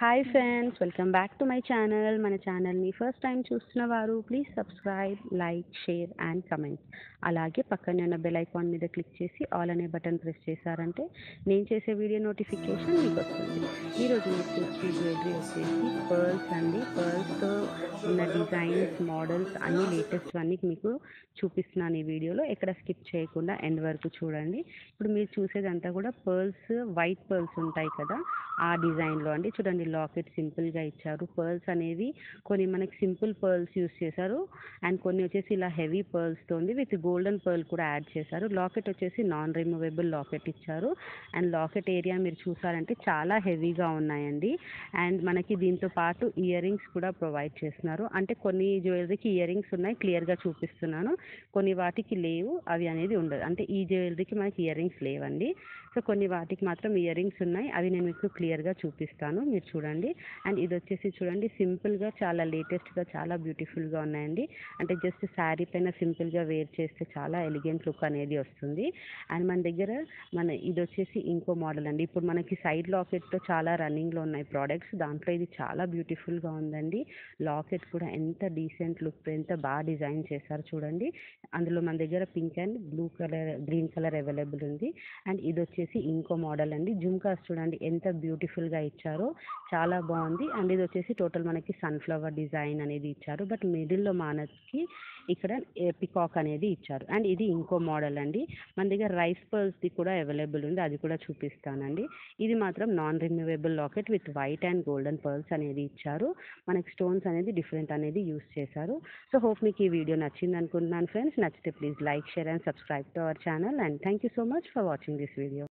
hi friends welcome back to my channel మన ఛానల్ని first time చూస్తున్న వారు please subscribe like share and comment అలాగే పక్కనే ఉన్న బెల్ ఐకాన్ మీద క్లిక్ చేసి ఆల్ అనే బటన్ ప్రెస్ చేశారంటే నేను చేసే వీడియో నోటిఫికేషన్ మీకు వస్తుంది ఈరోజు మీకు చూసిన జ్యువెలరీ వచ్చేసి పర్ల్స్ అండి పర్ల్స్తో ఉన్న డిజైన్స్ మోడల్స్ అన్ని లేటెస్ట్ అన్ని మీకు చూపిస్తున్నాను ఈ వీడియోలో ఎక్కడ స్కిప్ చేయకుండా ఎండ్ వరకు చూడండి ఇప్పుడు మీరు చూసేదంతా కూడా పర్ల్స్ వైట్ పర్ల్స్ ఉంటాయి కదా ఆ డిజైన్లో అండి చూడండి లాకెట్ సింపుల్గా ఇచ్చారు పర్ల్స్ అనేవి కొన్ని మనకి సింపుల్ పర్ల్స్ యూస్ చేశారు అండ్ కొన్ని వచ్చేసి ఇలా హెవీ పర్ల్స్తో ఉంది విత్ గోల్డెన్ పర్ల్ కూడా యాడ్ చేశారు లాకెట్ వచ్చేసి నాన్ రిమూవబుల్ లాకెట్ ఇచ్చారు అండ్ లాకెట్ ఏరియా మీరు చూసారంటే చాలా హెవీగా ఉన్నాయండి అండ్ మనకి దీంతో పాటు ఇయర్ రింగ్స్ కూడా ప్రొవైడ్ చేస్తున్నారు అంటే కొన్ని జ్యువెలరీకి ఇయర్ రింగ్స్ ఉన్నాయి క్లియర్గా చూపిస్తున్నాను కొన్ని వాటికి లేవు అవి అనేది ఉండదు అంటే ఈ జ్యువెలరీకి మనకి ఇయర్ రింగ్స్ లేవండి సో కొన్ని వాటికి మాత్రం ఇయర్ రింగ్స్ ఉన్నాయి అవి నేను మీకు క్లియర్గా చూపిస్తాను మీరు చూడండి అండ్ ఇది వచ్చేసి చూడండి సింపుల్గా చాలా లేటెస్ట్గా చాలా బ్యూటిఫుల్గా ఉన్నాయండి అంటే జస్ట్ శారీ పైన సింపుల్గా వేర్ చేస్తే చాలా ఎలిగెంట్ లుక్ అనేది వస్తుంది అండ్ మన దగ్గర మన ఇది వచ్చేసి ఇంకో మోడల్ అండి ఇప్పుడు మనకి సైడ్ లాకెట్తో చాలా రన్నింగ్లో ఉన్నాయి ప్రోడక్ట్స్ దాంట్లో ఇది చాలా బ్యూటిఫుల్గా ఉందండి లాకెట్ కూడా ఎంత డీసెంట్ లుక్ ఎంత బాగా డిజైన్ చేశారు చూడండి అందులో మన దగ్గర pink and blue colour green colour available ఉంది అండ్ ఇది వచ్చేసి ఇంకో మోడల్ అండి జుమ్కాస్ చూడండి ఎంత బ్యూటిఫుల్గా ఇచ్చారో చాలా బాగుంది అండ్ ఇది వచ్చేసి టోటల్ మనకి సన్ఫ్లవర్ డిజైన్ అనేది ఇచ్చారు బట్ మిడిల్లో మనకి ఇక్కడ పికాక్ అనేది ఇచ్చారు అండ్ ఇది ఇంకో మోడల్ అండి మన దగ్గర రైస్ పర్ల్స్ది కూడా అవైలబుల్ ఉంది అది కూడా చూపిస్తానండి ఇది మాత్రం non removable locket with white and golden pearls అనేది ఇచ్చారు మనకి స్టోన్స్ అనేది డిఫరెంట్ అనేది యూస్ చేశారు సో హోప్ మీకు ఈ వీడియో నచ్చింది అనుకుంటున్నాను ఫ్రెండ్స్ నచ్చితే please like share and subscribe to our channel and thank you so much for watching this video